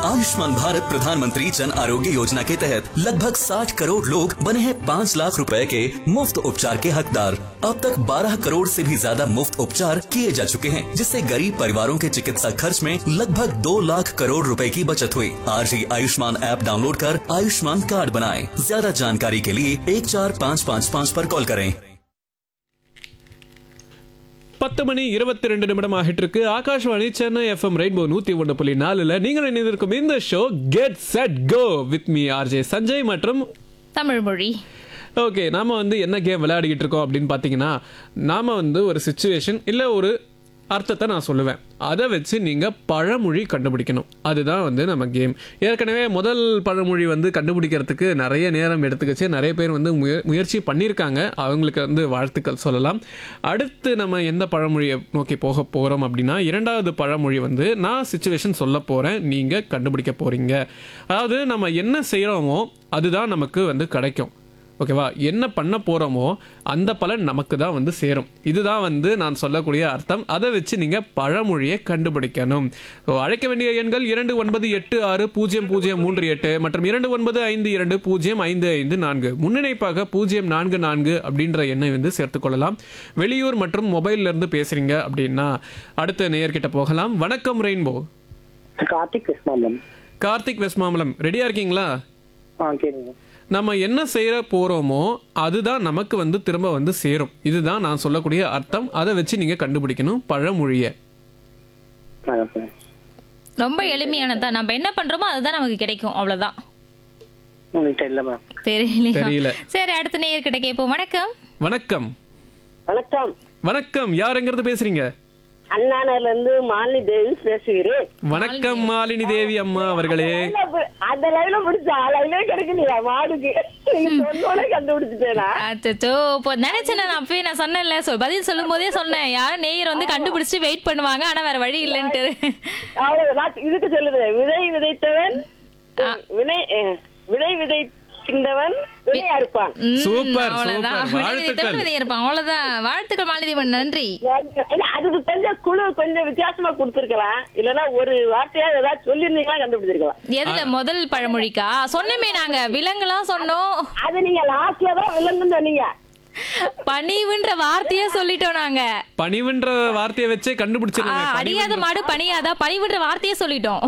आयुष्मान भारत प्रधानमंत्री जन आरोग्य योजना के तहत लगभग 60 करोड़ लोग बने हैं 5 लाख रुपए के मुफ्त उपचार के हकदार अब तक 12 करोड़ से भी ज्यादा मुफ्त उपचार किए जा चुके हैं जिससे गरीब परिवारों के चिकित्सा खर्च में लगभग 2 लाख करोड़ रुपए की बचत हुई आज ही आयुष्मान ऐप डाउनलोड कर आयुष्मान कार्ड बनाएं ज्यादा जानकारी के लिए एक चार पाँच पाँच पाँच पर कॉल करें பத்து மணி இருபத்தி ரெண்டு நிமிடம் ஆகிட்டு இருக்கு ஆகாஷ்வாணி சென்னை எஃப்எம் ரெயின்போ நூத்தி ஒன்று புள்ளி நாலுல நீங்கள் இணைந்திருக்கும் இந்த show get set go with me RJ Sanjay மற்றும் தமிழ் மொழி ஓகே நாம வந்து என்ன கேம் விளையாடிக்கிட்டு இருக்கோம் அப்படின்னு பார்த்தீங்கன்னா நாம வந்து ஒரு சுச்சுவேஷன் இல்லை ஒரு அர்த்தத்தை நான் சொல்லுவேன் அதை வச்சு நீங்கள் பழமொழி கண்டுபிடிக்கணும் அதுதான் வந்து நம்ம கேம் ஏற்கனவே முதல் பழமொழி வந்து கண்டுபிடிக்கிறதுக்கு நிறைய நேரம் எடுத்துக்கிச்சு நிறைய பேர் வந்து முய முயற்சி பண்ணியிருக்காங்க அவங்களுக்கு வந்து வாழ்த்துக்கள் சொல்லலாம் அடுத்து நம்ம எந்த பழமொழியை நோக்கி போக போகிறோம் அப்படின்னா இரண்டாவது பழமொழி வந்து நான் சுச்சுவேஷன் சொல்ல போகிறேன் நீங்கள் கண்டுபிடிக்க போகிறீங்க அதாவது நம்ம என்ன செய்கிறோமோ அதுதான் நமக்கு வந்து கிடைக்கும் ஓகேவா என்ன பண்ண போகிறோமோ அந்த பலன் நமக்கு தான் வந்து சேரும் இதுதான் வந்து நான் சொல்லக்கூடிய அர்த்தம் அதை வச்சு நீங்கள் பழமொழியை கண்டுபிடிக்கணும் ஸோ அழைக்க வேண்டிய எண்கள் இரண்டு ஒன்பது எட்டு ஆறு பூஜ்ஜியம் பூஜ்ஜியம் மூன்று எட்டு மற்றும் இரண்டு ஒன்பது ஐந்து இரண்டு பூஜ்ஜியம் ஐந்து ஐந்து நான்கு முன்னிணைப்பாக பூஜ்ஜியம் நான்கு நான்கு அப்படின்ற எண்ணை வந்து சேர்த்துக்கொள்ளலாம் வெளியூர் மற்றும் மொபைல்ல இருந்து பேசுறீங்க அப்படின்னா அடுத்த நேயர்கிட்ட போகலாம் வணக்கம் ரெயின்போ கார்த்திக் கிருஷ்ணாமன் கார்த்திக் வெஸ்மாமலம் ரெடியா இருக்கீங்களா ஆ கேளுங்க நம்ம என்ன செய்ய போறோமோ அதுதான் நமக்கு வந்து திரும்ப வந்து சேரும் இதுதான் நான் சொல்லக்கூடிய அர்த்தம் அதை வச்சு நீங்க கண்டுபிடிக்கணும் பழமொழிய ஆ, சரி. ரொம்ப எளிமையானதான் நம்ம என்ன பண்றோமோ அதுதான் நமக்கு கிடைக்கும் அவ்வளவுதான் உங்கள்கிட்ட இல்ல மேம் தெரியலையா தெரியல. சரி அடுத்த நேயர்கிட்ட கேட்போம் வணக்கம் வணக்கம் வணக்கம் வணக்கம் யார் எங்கிறது பேசுறீங்க அண்ணாநர்ல இருந்து மாலினி தேவி பேசுகிறேன் வணக்கம் மாலினி தேவி அம்மா அவர்களே அந்த லைன்ல பிடிச்சா லைனே கிடைக்கலையா மாடுக்கு நீங்க சொன்னோட கண்டுபிடிச்சிட்டேனா அச்சோ இப்போ நினைச்சேன் நான் அப்பவே நான் சொன்னேன்ல சொல் பதில் சொல்லும் போதே சொன்னேன் யாரும் நேயர் வந்து கண்டுபிடிச்சு வெயிட் பண்ணுவாங்க ஆனா வேற வழி இல்லைன்ட்டு அவ்வளவு நான் இதுக்கு சொல்லுறேன் விதை விதைத்தவன் வினை அஹ், விதை விதைக்கின்றவன் வினை அறுப்பான் ம், சூப்பர், அவ்வளவுதான். சூப்பர். விதை வாழ்த்துக்கள். விதைத்தவன் விதை இருப்பான் அவ்வளவுதான் வாழ்த்துக்கள் மாலதீவன் நன்றி இல்ல, அதுக்கு கொஞ்சம் குழு கொஞ்சம் வித்தியாசமா கொடுத்திருக்கலாம் இல்லன்னா ஒரு வார்த்தையா ஏதாவது சொல்லியிருந்தீங்களா கண்டுபிடிச்சிருக்கலாம் எதுல முதல் பழமொழிக்கா சொன்னமே நாங்க விலங்குலாம் சொன்னோம் அது நீங்க லாஸ்ட்ல தான் விலங்குன்னு சொன்னீங்க பணிவுன்ற வார்த்தையே சொல்லிட்டோம் நாங்க பணிவுன்ற வார்த்தையை வச்சே ஆ, கண்டுபிடிச்சிருங்க அடியாத மாடு பணியாதா பணிவுன்ற வார்த்தையே சொல்லிட்டோம்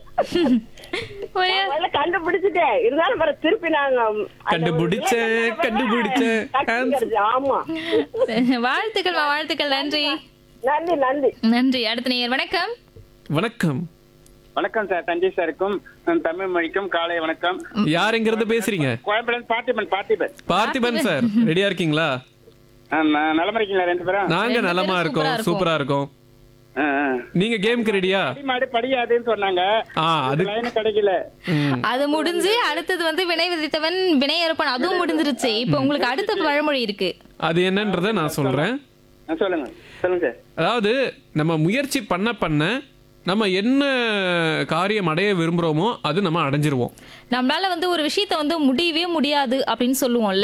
ஒரே முதல்ல கண்டுபிடிச்சிட்டேன் இருந்தாலும் பிறகு திருப்பி நாங்க அந்த கண்டுபிடிச்சேன், ஒரு கண்டுபிடிச்சேன். டக்குனு கிடைச்சு. ஆமா வாழ்த்துக்கள் மா, வாழ்த்துக்கள் நன்றி நன்றி நன்றி நன்றி அடுத்த நேயர் வணக்கம் வணக்கம் வணக்கம் சார் தஞ்சை சாருக்கும் உம், தமிழ் மொழிக்கும் காலை வணக்கம் யார் எங்கிறது பேசுறீங்க கோயம்புத்தூர் பார்த்திபன் பார்த்திபன் பார்த்திபன் சார் ரெடியா இருக்கீங்களா ஆ, ந- நலமா இருக்கீங்களா ரெண்டு பேரும் நாங்க ரெண்டு நலமா பேரும் இருக்கோம் சூப்பரா சூப்பரா இருக்கோம் ஆ, ஆ. நீங்க கேம்க்கு ரெடியா படி மாடு படியாதுன்னு சொன்னாங்க ஆ அது லைன் கிடைக்கல ம். அது முடிஞ்சு அடுத்தது வந்து வினை விதித்தவன் வினை அறுப்பான் அதுவும் முடிஞ்சிருச்சு இப்போ உங்களுக்கு அடுத்த பழமொழி இருக்கு அது என்னன்றதை நான் சொல்றேன் ஆ, சொல்லுங்க சொல்லுங்க சார் அதாவது நம்ம முயற்சி பண்ண பண்ண நம்ம என்ன காரியம் அடைய விரும்புறோமோ அது நம்ம அடைஞ்சிருவோம் நம்மளால வந்து ஒரு விஷயத்த வந்து முடியவே முடியாது அப்படின்னு சொல்லுவோம்ல